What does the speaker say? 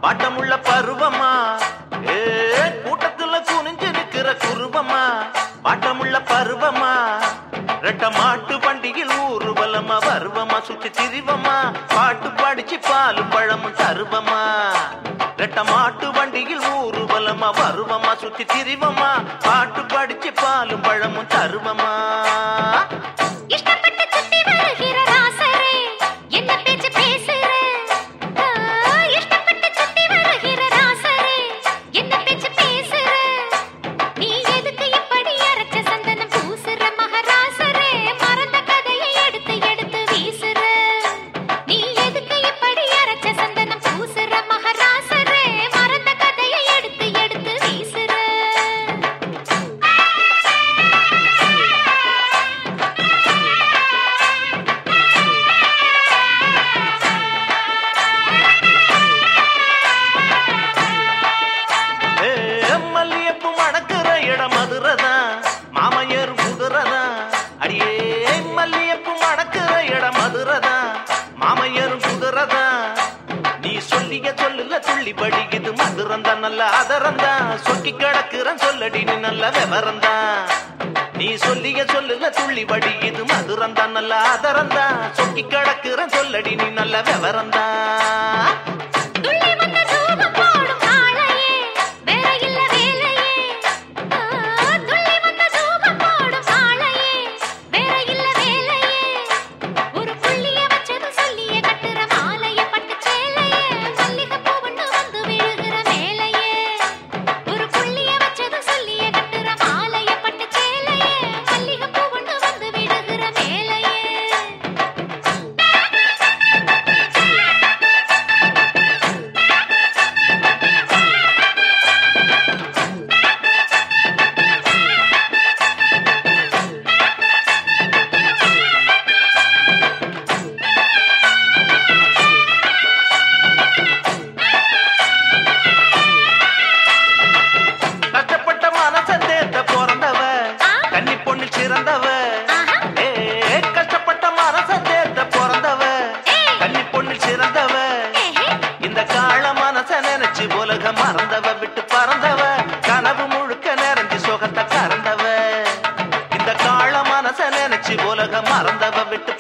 வாட்டமுள்ள பருவமா ஏ கூட்டத்துல குனிஞ்சு நிக்கிற குருவமா வாட்டமுள்ள பருவமா ரெட்ட மாட்டு வண்டியில் ஊர்வலமா வருவமா சுத்தி திரிவமா பாட்டு படிச்சு பாலும் பழமும் தருவமா ரெட்ட மாட்டு வண்டியில் ஊர்வலமா வருவமா சுத்தி திரிவமா பாட்டு படிச்சு பாலும் பழமும் தருவமா இஷ்டப்பட்டு சுத்தி வருகிற ராசரே என்ன பேச்சு பேசுற ஆ, இஷ்டப்பட்டு சுத்தி வருகிற ராசரே என்ன பேச்சு பேசுற நீ எதுக்கு இப்படி அரைச்ச சந்தனம் பூசுற மகராசரே மறந்த கதையை எடுத்து எடுத்து வீசுற நீ எதுக்கு இப்படி அரைச்ச சந்தனம் பூசுற மகராசரே மறந்த கதையை எடுத்து எடுத்து வீசுற ஏ, மல்லியப்பூ மணக்கிற இடம் மதுரதான் மாமையர் குதிரதான் அடியே மல்லியப்பூ மணக்கிற இடம் மதுரதான் மாமையர் குதிரதான் நீ சொல்லிய சொல்லுல துள்ளி படிக்குது மதுரந்தான் நல்ல அதரந்தான் சொக்கி கிடக்குறன் சொல்லடி நீ நல்ல விவரந்தான் நீ சொல்லிய சொல்லுல துள்ளி படிக்குது மதுரந்தான் நல்ல அதரந்தான் சொக்கி கிடக்குறன் சொல்லடி நீ நல்ல விவரந்தான் துள்ளி வந்த ரூபம் போடும் ஆளையே வேற இல்ல வேலையே ஆ, துள்ளி வந்த ரூபம் போடும் ஆளையே வேற இல்ல வேலையே ஒரு புள்ளிய வச்சது சொல்லிய கட்டுற மாலைய பட்டு சேலையே மல்லிகை பூவண்ணு வந்து விழுகிற மேலையே ஒரு புள்ளிய வச்சது சொல்லிய கட்டுற மாலைய பட்டு சேலையே மல்லிகை பூவண்ணு வந்து விழுகிற மேலையே கஷ்டப்பட்ட மனச தேர்ந்த பிறந்தவ ஆ? கன்னி பொண்ணு சிறந்தவ ஆஹா. ஏ கஷ்டப்பட்ட மனச தேர்ந்த பிறந்தவ ஏய். கன்னி பொண்ணு சிறந்தவ ஏஹே. இந்த கால மனச நினைச்சு உலக மறந்தவ விட்டு பறந்தவ கனவு முழுக்க நிறைஞ்சு சுகத்தை கறந்தவ இந்த கால மனச நினைச்சு உலக மறந்தவ விட்டு